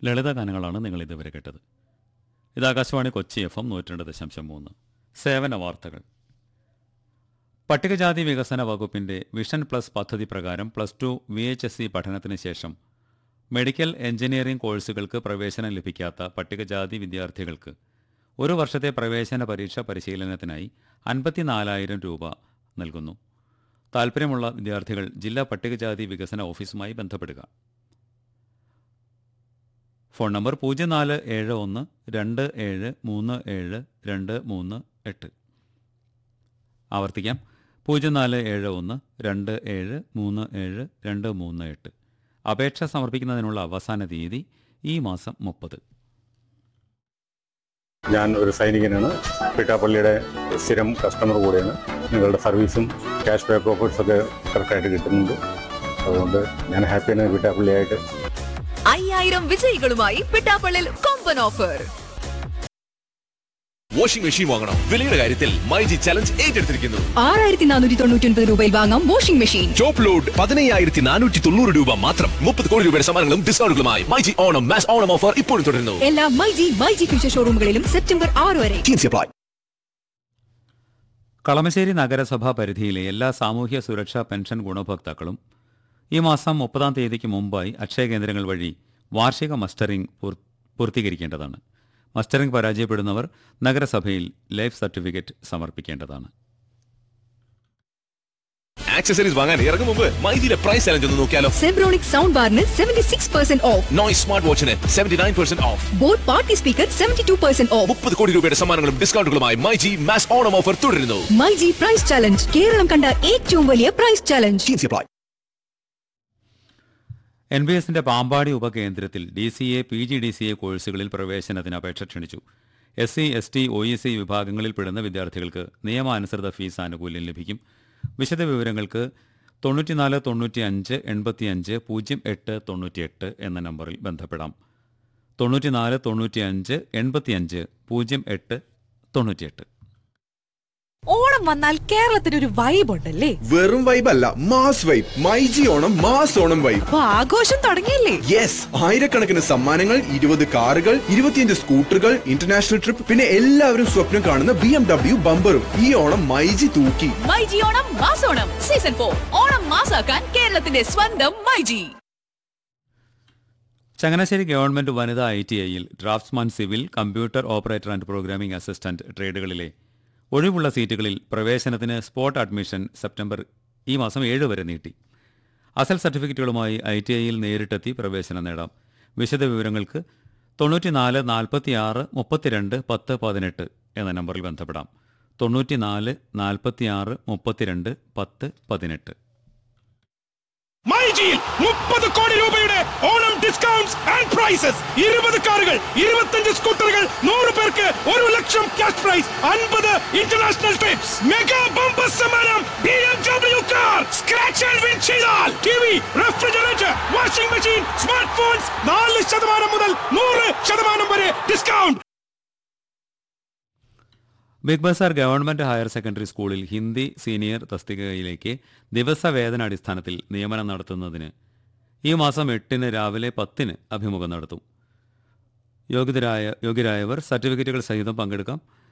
ലളിത ഗാനങ്ങളാണ് നിങ്ങൾ ഇതുവരെ കേട്ടത് ഇത് ആകാശവാണി കൊച്ചി എഫ് എം നൂറ്റി രണ്ട് ദശാംശം മൂന്ന് സേവന വാർത്തകൾ പട്ടികജാതി വികസന വകുപ്പിന്റെ വിഷൻ പ്ലസ് പദ്ധതി പ്രകാരം plus two V H S C പഠനത്തിന് ശേഷം മെഡിക്കൽ എഞ്ചിനീയറിംഗ് കോഴ്സുകൾക്ക് പ്രവേശനം ലഭിക്കാത്ത പട്ടികജാതി വിദ്യാർത്ഥികൾക്ക് ഒരു വർഷത്തെ പ്രവേശന പരീക്ഷ പരിശീലനത്തിനായി അൻപത്തിനാലായിരം രൂപ നൽകുന്നു താൽപ്പര്യമുള്ള വിദ്യാർത്ഥികൾ ജില്ലാ പട്ടികജാതി വികസന ഓഫീസുമായി ബന്ധപ്പെടുക ഫോൺ നമ്പർ പൂജ്യം നാല് ഏഴ് ഒന്ന് രണ്ട് ഏഴ് മൂന്ന് ഏഴ് രണ്ട് മൂന്ന് എട്ട് ആവർത്തിക്കാം പൂജ്യം നാല് ഏഴ് ഒന്ന് രണ്ട് ഏഴ് മൂന്ന് ഏഴ് രണ്ട് മൂന്ന് എട്ട് അപേക്ഷ സമർപ്പിക്കുന്നതിനുള്ള അവസാന തീയതി ഈ മാസം മുപ്പത് ഞാൻ ഒരു സൈനികനാണ് പിട്ടാപ്പള്ളിയുടെ സ്ഥിരം കസ്റ്റമർ കൂടെയാണ് നിങ്ങളുടെ സർവീസും ക്യാഷ് ബാക്ക് ഓഫേഴ്സ് ഒക്കെ കറക്റ്റായിട്ട് കിട്ടുന്നുണ്ട് അതുകൊണ്ട് ഞാൻ ഹാപ്പിയാണ് പിട്ടാപ്പള്ളിയായിട്ട് അയ്യായിരം വിജയികളുമായി പിട്ടാപ്പള്ളിൽ കൊമ്പൻ ഓഫർ വാഷിംഗ് മെഷീൻ വാങ്ങണം വിലയുടെ കാര്യത്തിൽ മൈജി ചലഞ്ച് ഏറ്റെടുത്തിരിക്കുന്നു ആറായിരത്തി നാനൂറ്റി തൊണ്ണൂറ്റി ഒൻപത് രൂപയിൽ വാങ്ങാം വാഷിംഗ് മെഷീൻ ടോപ്പ് ലോഡ് പതിനയ്യായിരത്തി നാനൂറ്റി തൊണ്ണൂറ് രൂപ മാത്രം മുപ്പത് കോടി രൂപയുടെ സമ്മാനങ്ങളും ഡിസ്കൗണ്ടുകളുമായി മൈജി ഓണം മാസ് ഓണം ഓഫർ ഇപ്പോഴും തുടരുന്നു എല്ലാ മൈജി മൈജി ഫ്യൂച്ചർ ഷോറൂമുകളിലും സെപ്റ്റംബർ ആറ് വരെ Teams apply. കളമശ്ശേരി നഗരസഭാ പരിധിയിലെ എല്ലാ സാമൂഹ്യ സുരക്ഷാ പെൻഷൻ ഗുണഭോക്താക്കളും ഈ മാസം മുപ്പതാം തീയതിക്ക് മുമ്പായി അക്ഷയ കേന്ദ്രങ്ങൾ വഴി വാർഷിക മസ്റ്ററിംഗ് പൂർ- പൂർത്തീകരിക്കേണ്ടതാണ് മസ്റ്ററിംഗ് പരാജയപ്പെടുന്നവർ നഗരസഭയിൽ ലൈഫ് സർട്ടിഫിക്കറ്റ് സമർപ്പിക്കേണ്ടതാണ് ആക്സസറീസ് വാങ്ങാൻ ഇറങ്ങും മുമ്പ് മൈജിയുടെ പ്രൈസ് ചലഞ്ച് ഒന്ന് നോക്കിയാലോ സെബ്രോണിക് സൗണ്ട് ബാറിന് seventy six percent off Noise smart വാച്ചിന് seventy nine percent off boAt party speaker seventy two percent off മുപ്പത് കോടി രൂപയുടെ സമ്മാനങ്ങളും ഡിസ്കൗണ്ടുകളുമായി മൈജി മാസ് ഓണം ഓഫർ തുടരുന്നു മൈജി പ്രൈസ് ചലഞ്ച് കേരളം കണ്ട ഏറ്റവും വലിയ price challenge Teams apply. N B എസിന്റെ പാമ്പാടി ഉപകേന്ദ്രത്തിൽ D C A P G D C A കോഴ്സുകളിൽ പ്രവേശനത്തിന് അപേക്ഷ ക്ഷണിച്ചു S C S T O E C വിഭാഗങ്ങളിൽ പെടുന്ന വിദ്യാർത്ഥികൾക്ക് നിയമാനുസൃത ഫീസ് ആനുകൂല്യം ലഭിക്കും വിശദ വിവരങ്ങൾക്ക് തൊണ്ണൂറ്റിനാല് തൊണ്ണൂറ്റി അഞ്ച് എൺപത്തി അഞ്ച് പൂജ്യം എട്ട് തൊണ്ണൂറ്റിയെട്ട് എന്ന നമ്പറിൽ ബന്ധപ്പെടാം തൊണ്ണൂറ്റിനാല് തൊണ്ണൂറ്റി അഞ്ച് എൺപത്തി അഞ്ച് പൂജ്യം എട്ട് തൊണ്ണൂറ്റിയെട്ട് ഓണം വന്നാൽ കേരളത്തിന് ഒരു വൈബ് ഉണ്ടല്ലേ വെറും വൈബ് അല്ല mass vibe myG Onam mass Onam vibe അപ്പൊ ആഘോഷം തുടങ്ങിയില്ലേ യെസ് ആയിരക്കണക്കിന് സമ്മാനങ്ങൾ ഇരുപത് കാറുകൾ ഇരുപത്തിയഞ്ച് സ്കൂട്ടറുകൾ ഇന്റർനാഷണൽ ട്രിപ്പ് പിന്നെ എല്ലാവരും സ്വപ്നം കാണുന്ന ബി എം ഡബ്ല്യു ബമ്പറും ഈ ഓണം മൈജി തൂക്കി മൈജി ഓണം മാസോണം സീസൺ ഫോർ ഓണം മാസാക്കാൻ കേരളത്തിന്റെ സ്വന്തം മൈജി ചങ്ങനാശ്ശേരി ഗവൺമെന്റ് വനിതാ ഐ ടി ഐയിൽ draftsman civil computer operator and programming assistant ട്രേഡുകളിലെ ഒഴിവുള്ള സീറ്റുകളിൽ പ്രവേശനത്തിന് സ്പോട്ട് അഡ്മിഷൻ സെപ്റ്റംബർ ഈ മാസം ഏഴ് വരെ നീട്ടി അസൽ സർട്ടിഫിക്കറ്റുകളുമായി ഐ ടി ഐയിൽ നേരിട്ടെത്തി പ്രവേശനം നേടാം വിശദ വിവരങ്ങൾക്ക് തൊണ്ണൂറ്റിനാല് നാൽപ്പത്തിയാറ് മുപ്പത്തിരണ്ട് പത്ത് പതിനെട്ട് എന്ന നമ്പറിൽ ബന്ധപ്പെടാം തൊണ്ണൂറ്റിനാല് നാൽപ്പത്തിയാറ് മുപ്പത്തിരണ്ട് പത്ത് പതിനെട്ട് മൈജിയിൽ മുപ്പത് കോടി രൂപയുടെ ഓണം ഡിസ്കൗണ്ട്സ് ആൻഡ് പ്രൈസസ് ഇരുപത് കാറുകൾ ഇരുപത്തഞ്ച് സ്കൂട്ടറുകൾ നൂറ് പേർക്ക് ഒരു ലക്ഷം ക്യാഷ് പ്രൈസ് അൻപത് ഇന്റർനാഷണൽ ട്രിപ്സ് മെഗാ ബമ്പർ സമ്മാനം B M W car scratch and win ചെയ്താൽ T V refrigerator washing machine smart phones നാല് ശതമാനം മുതൽ നൂറ് ശതമാനം വരെ discount Big Bazaar government higher secondary സ്കൂളിൽ ഹിന്ദി സീനിയർ തസ്തികയിലേക്ക് ദിവസവേതന അടിസ്ഥാനത്തിൽ നിയമനം നടത്തുന്നതിന് ഈ മാസം എട്ടിന് രാവിലെ പത്തിന് അഭിമുഖം നടത്തും യോഗ്യതരായ യോഗ്യരായവർ സർട്ടിഫിക്കറ്റുകൾ സഹിതം പങ്കെടുക്കാം